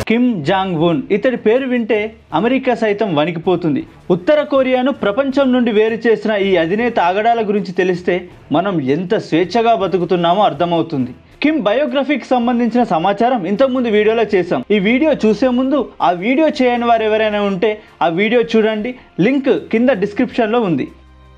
Kim Jong ఉన్ ఇతడి పేరు వింటే అమెరికా సైతం వణికిపోతుంది ఉత్తర కొరియాను ప్రపంచం నుండి వేరు చేసిన ఈ అధినేత ఆగడాల గురించి తెలిస్తే మనం ఎంత స్వేచ్ఛగా బతుకుతున్నామో అర్థమవుతుంది కిమ్ బయోగ్రఫీకి సంబంధించిన సమాచారం ఇంతకుముందు వీడియోలో చేశాం ఈ వీడియో చూసే ముందు ఆ వీడియో చేయని వారు ఎవరైనా ఉంటే ఆ వీడియో చూడండి లింక్ కింద డిస్క్రిప్షన్లో ఉంది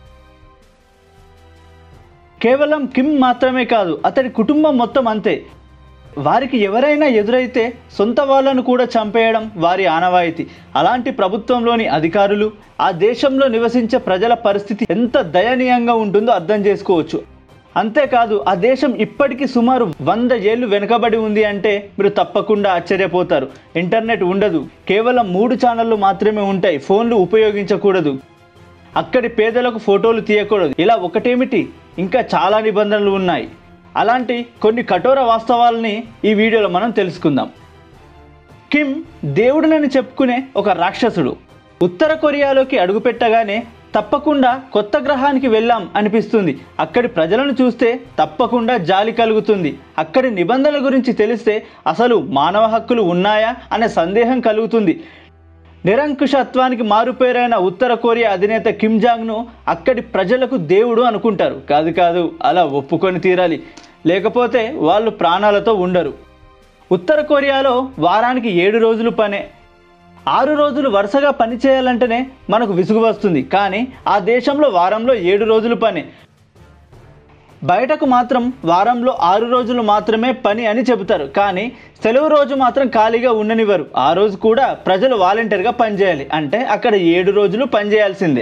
కేవలం కిమ్ మాత్రమే కాదు అతడి కుటుంబం మొత్తం అంతే వారికి ఎవరైనా ఎదురైతే సొంత వాళ్ళను కూడా చంపేయడం వారి ఆనవాయితీ అలాంటి ప్రభుత్వంలోని అధికారులు ఆ దేశంలో నివసించే ప్రజల పరిస్థితి ఎంత దయనీయంగా ఉంటుందో అర్థం చేసుకోవచ్చు అంతేకాదు ఆ దేశం ఇప్పటికీ సుమారు వంద ఏళ్ళు వెనుకబడి ఉంది అంటే మీరు తప్పకుండా ఆశ్చర్యపోతారు ఇంటర్నెట్ ఉండదు కేవలం మూడు ఛానళ్ళు మాత్రమే ఉంటాయి ఫోన్లు ఉపయోగించకూడదు అక్కడి పేదలకు ఫోటోలు తీయకూడదు ఇలా ఒకటేమిటి ఇంకా చాలా నిబంధనలు ఉన్నాయి అలాంటి కొన్ని కఠోర వాస్తవాలని ఈ వీడియోలో మనం తెలుసుకుందాం కిమ్ దేవుడినని చెప్పుకునే ఒక రాక్షసుడు ఉత్తర కొరియాలోకి అడుగుపెట్టగానే తప్పకుండా కొత్త గ్రహానికి వెళ్ళాం అనిపిస్తుంది అక్కడి ప్రజలను చూస్తే తప్పకుండా జాలి కలుగుతుంది అక్కడి నిబంధనల గురించి తెలిస్తే అసలు మానవ హక్కులు ఉన్నాయా అనే సందేహం కలుగుతుంది నిరంకుశత్వానికి మారుపేరైన ఉత్తర కొరియా అధినేత కిమ్ జాంగ్ను అక్కడి ప్రజలకు దేవుడు అనుకుంటారు కాదు కాదు అలా ఒప్పుకొని తీరాలి లేకపోతే వాళ్ళు ప్రాణాలతో ఉండరు ఉత్తర కొరియాలో వారానికి ఏడు రోజులు పనే ఆరు రోజులు వరుసగా పని చేయాలంటేనే మనకు విసుగు వస్తుంది కానీ ఆ దేశంలో వారంలో ఏడు రోజులు పని బయటకు మాత్రం వారంలో ఆరు రోజులు మాత్రమే పని అని చెబుతారు కానీ సెలవు రోజు మాత్రం ఖాళీగా ఉండనివ్వరు ఆ రోజు కూడా ప్రజలు వాలంటీర్గా పనిచేయాలి అంటే అక్కడ ఏడు రోజులు పనిచేయాల్సిందే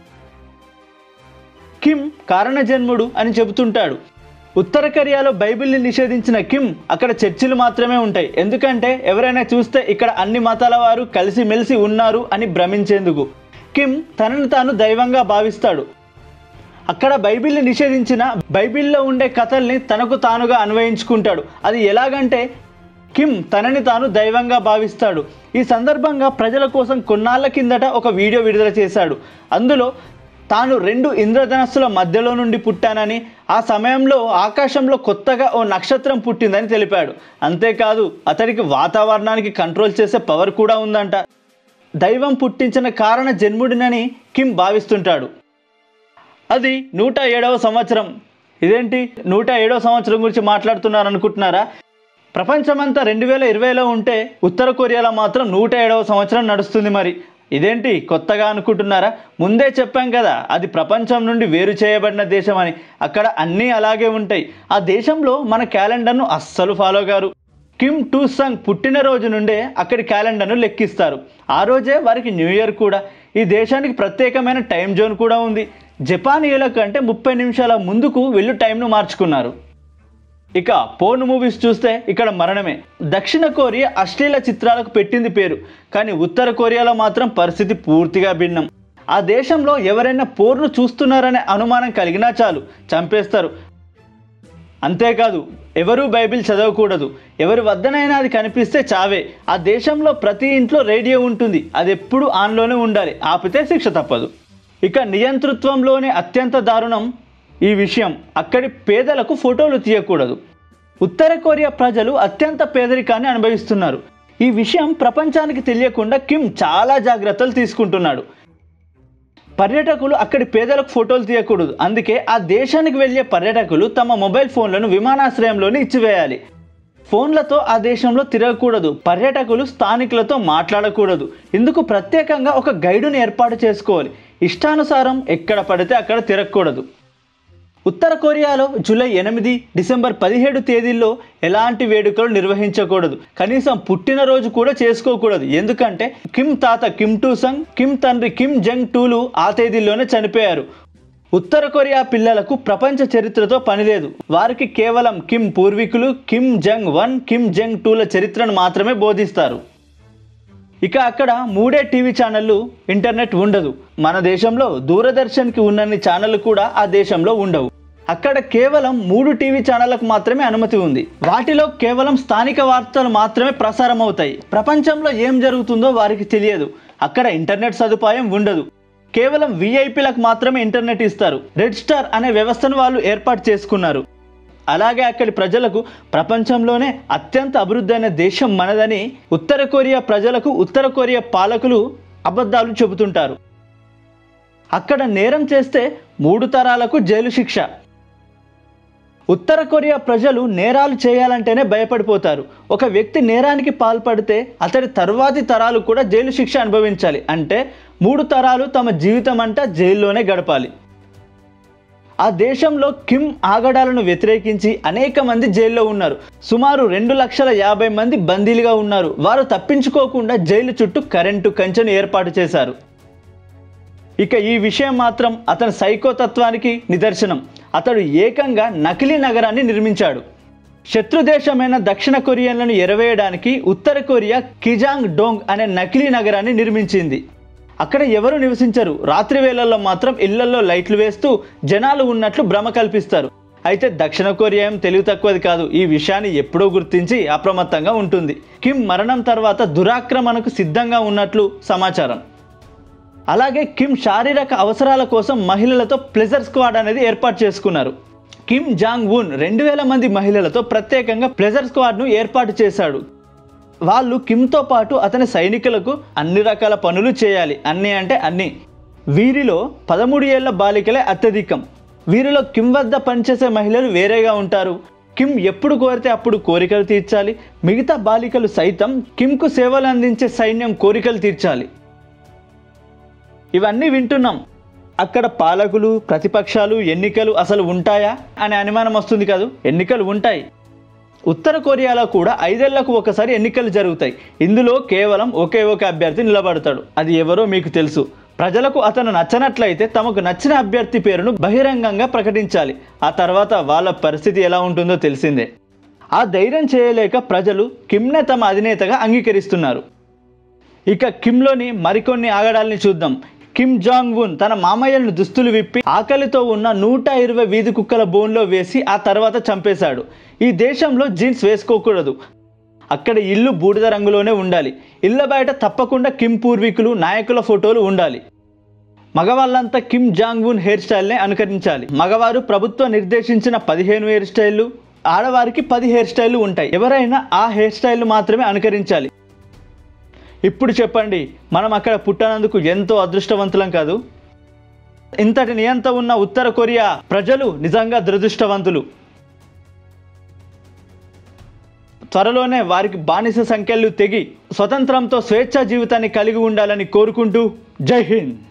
కిమ్ కారణజన్ముడు అని చెబుతుంటాడు ఉత్తర కొరియాలో బైబిల్ని నిషేధించిన కిమ్ అక్కడ చర్చిలు మాత్రమే ఉంటాయి ఎందుకంటే ఎవరైనా చూస్తే ఇక్కడ అన్ని మతాల వారు కలిసిమెలిసి ఉన్నారు అని భ్రమించేందుకు కిమ్ తనను తాను దైవంగా భావిస్తాడు అక్కడ బైబిల్ని నిషేధించిన బైబిల్లో ఉండే కథల్ని తనకు తానుగా అన్వయించుకుంటాడు అది ఎలాగంటే కిమ్ తనని తాను దైవంగా భావిస్తాడు ఈ సందర్భంగా ప్రజల కోసం కొన్నాళ్ల కిందట ఒక వీడియో విడుదల చేశాడు అందులో తాను రెండు ఇంద్రధనస్సుల మధ్యలో నుండి పుట్టానని ఆ సమయంలో ఆకాశంలో కొత్తగా ఓ నక్షత్రం పుట్టిందని తెలిపాడు అంతేకాదు అతడికి వాతావరణానికి కంట్రోల్ చేసే పవర్ కూడా ఉందంట దైవం పుట్టించిన కారణ జన్ముడినని కిమ్ భావిస్తుంటాడు అది నూట ఏడవ సంవత్సరం ఇదేంటి నూట ఏడవ సంవత్సరం గురించి మాట్లాడుతున్నారు అనుకుంటున్నారా ప్రపంచమంతా రెండు వేల ఇరవైలో ఉంటే ఉత్తర కొరియాలో మాత్రం నూట ఏడవ సంవత్సరం నడుస్తుంది మరి ఇదేంటి కొత్తగా అనుకుంటున్నారా ముందే చెప్పాం కదా అది ప్రపంచం నుండి వేరు చేయబడిన దేశం అని అక్కడ అన్నీ అలాగే ఉంటాయి ఆ దేశంలో మన క్యాలెండర్ను అస్సలు ఫాలో గారు కిమ్ టూ సంగ్ పుట్టినరోజు నుండే అక్కడి క్యాలెండర్ను లెక్కిస్తారు ఆ రోజే వారికి న్యూ ఇయర్ కూడా ఈ దేశానికి ప్రత్యేకమైన టైం జోన్ కూడా ఉంది జపానీయుల కంటే ముప్పై నిమిషాల ముందుకు వెళ్ళు టైంను మార్చుకున్నారు ఇక పోర్న్ మూవీస్ చూస్తే ఇక్కడ మరణమే దక్షిణ కొరియా అశ్లీల చిత్రాలకు పెట్టింది పేరు కానీ ఉత్తర కొరియాలో మాత్రం పరిస్థితి పూర్తిగా భిన్నం ఆ దేశంలో ఎవరైనా పోర్ను చూస్తున్నారనే అనుమానం కలిగినా చాలు చంపేస్తారు అంతేకాదు ఎవరూ బైబిల్ చదవకూడదు ఎవరి వద్దనైనా అది కనిపిస్తే చావే ఆ దేశంలో ప్రతి ఇంట్లో రేడియో ఉంటుంది అది ఎప్పుడు ఆన్లోనే ఉండాలి ఆపితే శిక్ష తప్పదు ఇక నియంతృత్వంలోనే అత్యంత దారుణం ఈ విషయం అక్కడి పేదలకు ఫోటోలు తీయకూడదు ఉత్తర కొరియా ప్రజలు అత్యంత పేదరికాన్ని అనుభవిస్తున్నారు ఈ విషయం ప్రపంచానికి తెలియకుండా కిమ్ చాలా జాగ్రత్తలు తీసుకుంటున్నాడు పర్యాటకులు అక్కడి పేదలకు ఫోటోలు తీయకూడదు అందుకే ఆ దేశానికి వెళ్ళే పర్యాటకులు తమ మొబైల్ ఫోన్లను విమానాశ్రయంలోనే ఇచ్చివేయాలి ఫోన్లతో ఆ దేశంలో తిరగకూడదు పర్యాటకులు స్థానికులతో మాట్లాడకూడదు ఇందుకు ప్రత్యేకంగా ఒక గైడును ఏర్పాటు చేసుకోవాలి ఇష్టానుసారం ఎక్కడ పడితే అక్కడ తిరగకూడదు ఉత్తర కొరియాలో జూలై ఎనిమిది డిసెంబర్ పదిహేడు తేదీల్లో ఎలాంటి వేడుకలు నిర్వహించకూడదు కనీసం పుట్టినరోజు కూడా చేసుకోకూడదు ఎందుకంటే కిమ్ తాత కిమ్ టూ సంగ్ కిమ్ తండ్రి కిమ్ జంగ్ టూలు ఆ తేదీల్లోనే చనిపోయారు ఉత్తర కొరియా పిల్లలకు ప్రపంచ చరిత్రతో పనిలేదు వారికి కేవలం కిమ్ పూర్వీకులు కిమ్ జంగ్ వన్ కిమ్ జంగ్ టూల చరిత్రను మాత్రమే బోధిస్తారు ఇక అక్కడ మూడే టీవీ ఛానళ్ళు ఇంటర్నెట్ ఉండదు మన దేశంలో దూరదర్శన్కి ఉన్నన్ని ఛానళ్ళు కూడా ఆ దేశంలో ఉండవు అక్కడ కేవలం మూడు టీవీ ఛానళ్లకు మాత్రమే అనుమతి ఉంది వాటిలో కేవలం స్థానిక వార్తలు మాత్రమే ప్రసారం అవుతాయి ప్రపంచంలో ఏం జరుగుతుందో వారికి తెలియదు అక్కడ ఇంటర్నెట్ సదుపాయం ఉండదు కేవలం విఐపీలకు మాత్రమే ఇంటర్నెట్ ఇస్తారు రెడ్ స్టార్ అనే వ్యవస్థను వాళ్ళు ఏర్పాటు చేసుకున్నారు అలాగే అక్కడి ప్రజలకు ప్రపంచంలోనే అత్యంత అభివృద్ధి అయిన దేశం మనదని ఉత్తర కొరియా ప్రజలకు ఉత్తర కొరియా పాలకులు అబద్ధాలు చెబుతుంటారు అక్కడ నేరం చేస్తే మూడు తరాలకు జైలు శిక్ష ఉత్తర కొరియా ప్రజలు నేరాలు చేయాలంటేనే భయపడిపోతారు ఒక వ్యక్తి నేరానికి పాల్పడితే అతడి తర్వాతి తరాలు కూడా జైలు శిక్ష అనుభవించాలి అంటే మూడు తరాలు తమ జీవితం అంతా జైల్లోనే గడపాలి ఆ దేశంలో కిమ్ ఆగడాలను వ్యతిరేకించి అనేక మంది జైల్లో ఉన్నారు సుమారు రెండు లక్షల యాభై మంది బందీలుగా ఉన్నారు వారు తప్పించుకోకుండా జైలు చుట్టూ కరెంటు కంచెను ఏర్పాటు చేశారు ఇక ఈ విషయం మాత్రం అతని సైకోతత్వానికి నిదర్శనం అతడు ఏకంగా నకిలీ నగరాన్ని నిర్మించాడు శత్రు దేశమైన దక్షిణ కొరియాలను ఎరవేయడానికి ఉత్తర కొరియా కిజాంగ్ డోంగ్ అనే నకిలీ నగరాన్ని నిర్మించింది అక్కడ ఎవరు నివసించరు రాత్రి వేళల్లో మాత్రం ఇళ్లలో లైట్లు వేస్తూ జనాలు ఉన్నట్లు భ్రమ కల్పిస్తారు అయితే దక్షిణ కొరియా ఏం తెలివి తక్కువది కాదు ఈ విషయాన్ని ఎప్పుడో గుర్తించి అప్రమత్తంగా ఉంటుంది కిమ్ మరణం తర్వాత దురాక్రమణకు సిద్ధంగా ఉన్నట్లు సమాచారం అలాగే కిమ్ శారీరక అవసరాల కోసం మహిళలతో ప్లెజర్ స్క్వాడ్ అనేది ఏర్పాటు చేసుకున్నారు కిమ్ జాంగ్ ఉన్ రెండు వేల మంది మహిళలతో ప్రత్యేకంగా ప్లెజర్ స్క్వాడ్ను ఏర్పాటు చేశాడు వాళ్ళు కిమ్తో పాటు అతని సైనికులకు అన్ని రకాల పనులు చేయాలి అన్ని అంటే అన్ని వీరిలో పదమూడు ఏళ్ల బాలికలే అత్యధికం వీరిలో కిమ్ వద్ద పనిచేసే మహిళలు వేరేగా ఉంటారు కిమ్ ఎప్పుడు కోరితే అప్పుడు కోరికలు తీర్చాలి మిగతా బాలికలు సైతం కిమ్కు సేవలు అందించే సైన్యం కోరికలు తీర్చాలి ఇవన్నీ వింటున్నాం అక్కడ పాలకులు ప్రతిపక్షాలు ఎన్నికలు అసలు ఉంటాయా అనే అనుమానం వస్తుంది కాదు ఎన్నికలు ఉంటాయి ఉత్తర కొరియాలో కూడా ఐదేళ్లకు ఒకసారి ఎన్నికలు జరుగుతాయి ఇందులో కేవలం ఒకే ఒక అభ్యర్థి నిలబడతాడు అది ఎవరో మీకు తెలుసు ప్రజలకు అతను నచ్చనట్లయితే తమకు నచ్చిన అభ్యర్థి పేరును బహిరంగంగా ప్రకటించాలి ఆ తర్వాత వాళ్ళ పరిస్థితి ఎలా ఉంటుందో తెలిసిందే ఆ ధైర్యం చేయలేక ప్రజలు కిమ్నే తమ అధినేతగా అంగీకరిస్తున్నారు ఇక కిమ్లోని మరికొన్ని ఆగడాల్ని చూద్దాం కిమ్ జాంగ్ ఉన్ తన మామయ్యలను దుస్తులు విప్పి ఆకలితో ఉన్న నూట ఇరవై వీధి కుక్కల బోన్లో వేసి ఆ తర్వాత చంపేశాడు ఈ దేశంలో జీన్స్ వేసుకోకూడదు అక్కడ ఇల్లు బూడిద రంగులోనే ఉండాలి ఇళ్ళ బయట తప్పకుండా కిమ్ పూర్వీకులు నాయకుల ఫోటోలు ఉండాలి మగవాళ్ళంతా కిమ్ జాంగ్ ఉన్ హెయిర్ స్టైల్నే అనుకరించాలి మగవారు ప్రభుత్వం నిర్దేశించిన పదిహేను హెయిర్ స్టైళ్ళు ఆడవారికి పది హెయిర్ స్టైళ్ళు ఉంటాయి ఎవరైనా ఆ హెయిర్ స్టైల్ మాత్రమే అనుకరించాలి ఇప్పుడు చెప్పండి మనం అక్కడ పుట్టనందుకు ఎంతో అదృష్టవంతులం కాదు ఇంతటి నియంత ఉన్న ఉత్తర కొరియా ప్రజలు నిజంగా దురదృష్టవంతులు త్వరలోనే వారికి బానిస సంఖ్యలు తెగి స్వతంత్రంతో స్వేచ్ఛా జీవితాన్ని కలిగి ఉండాలని కోరుకుంటూ జై హింద్